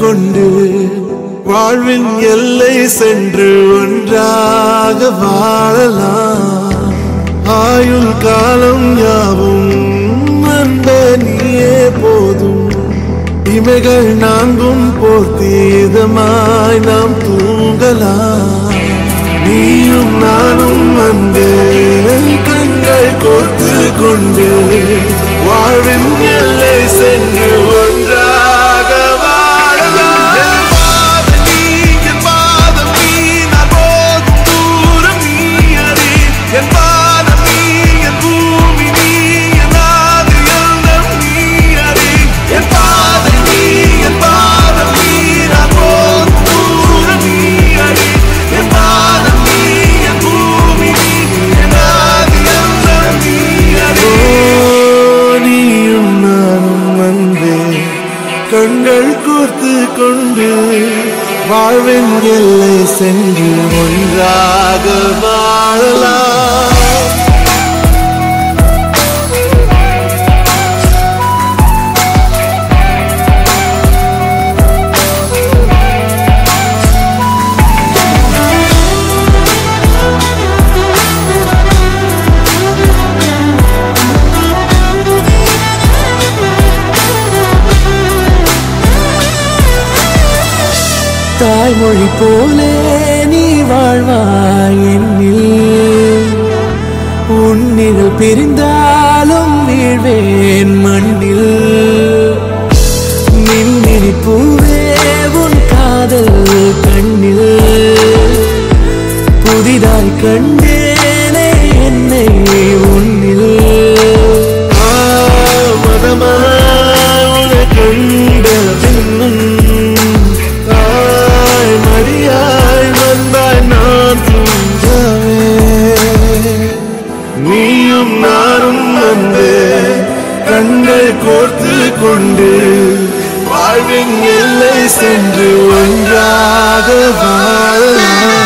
கொண்டு வாழ்வின் எல்லை சென்று ஒன்றாக வாழலாம் ஆயுள் காலம் யாவும் அன்ப நீயே போதும் இமைகள் நான்கும் போர்த்தி இதமாய் நாம் தூங்கலாம் நீயும் நானும் வந்து கண்கள் கோர்த்து கொண்டு வாழ்வின் எல்லை சென்று ஒன்றாக வாழலாம் என் பாதம் நீ, என் பாதம் நீ, நான் போகும் தூரம் நீ அறி. என் பாதம் நீ, என் பூமி நீ, என் ஆதி எல்லாம் நீ அறி. என் பாதம் நீ, என் பாதம் நீ, நான் போகும் தூரம் நீ அறி. என் பாதம் நீ, என் பூமி நீ, என் ஆதி எல்லாம் நீ அறி. நீயும் நானும் வந்தே கண்கள் கோர்த்து கொண்டு வாழ்வின் எல்லை சென்று ஒன்றாக வாழலாம் தாய்மொழி போலே நீ வாழ்வாய் என்னில் உன்னில் பிரிந்தாலும் வீழ்வேன் மண்ணில் மின்மினி பூவே உன் காதல் கண்ணில் புதிதாய் கண்டேனே என்னை உன்னில் மதமாய் கண்ட பின்னும் தாய் மடியாய் வந்தாய் நான் தூங்கவே நீயும் நானும் வந்து கண்கள் கோர்த்து கொண்டு வாழ்வின் எல்லை சென்று ஒன்றாக வாழலாம்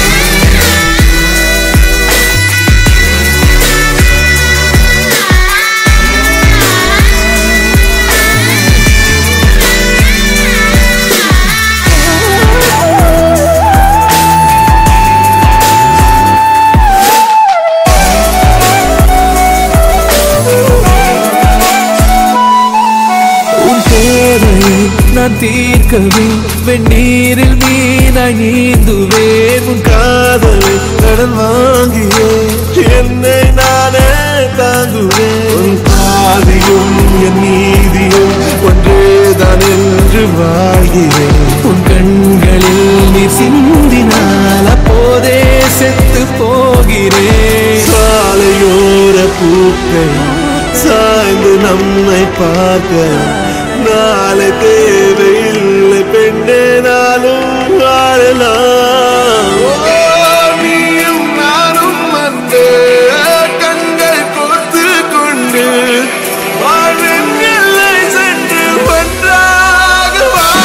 உன் தேவை நான் தீர்க்கவே வெந்நீரில் மீனாய் நீந்துவேன் உன் காதலை கடன் வாங்கியே என்னை நானே தாங்குவேன் உன் பாதியும் என் நீதியும் ஒன்றேதான் என்று வாழ்கிறேன் உன் கண்களில் நீ சிந்தினால் அப்போதே செத்து போகிறேன் சாலையோர பூக்கள் சாய்ந்து நம்மை பார்க்க நாளை தேவையில்லை பெண்ணே நாளும் வாழலாம் நீயும் நானும் வந்து கண்கள் கோர்த்து கொண்டு வாழ்வின் எல்லை சென்று ஒன்றாக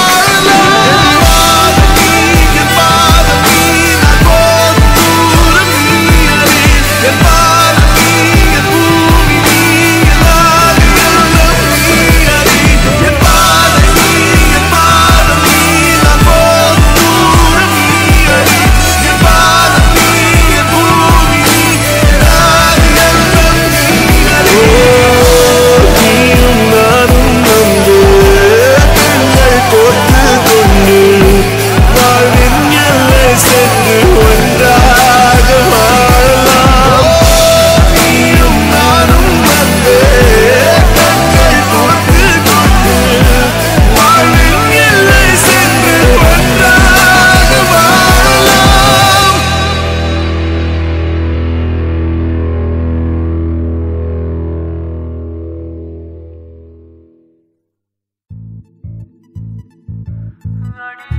வாழலாம் என் பாதம் நீ, நான் போகும் தூரம் நீ அறி. என் பாதம் நீ, என் பூமி நீ, என் ஆதி எல்லாம் நீ அறி. என் பாதம் நீ, என் பாதம் நீ, நான் போகும் தூரம் நீ அறி. என் பாதம் நீ, என் பூமி நீ, என் ஆதி எல்லாம் நீ அறி. நீயும் நானும் வந்து கண்கள் கோர்த்து கொண்டு வாழ்வின் எல்லை சென்று ஒன்றாக வாழலாம் நீயும் நானும் வந்து கண்கள் கோர்த்து கொண்டு வாழ்வின் எல்லை சென்று ஒன்றாக வாழலாம் Ready?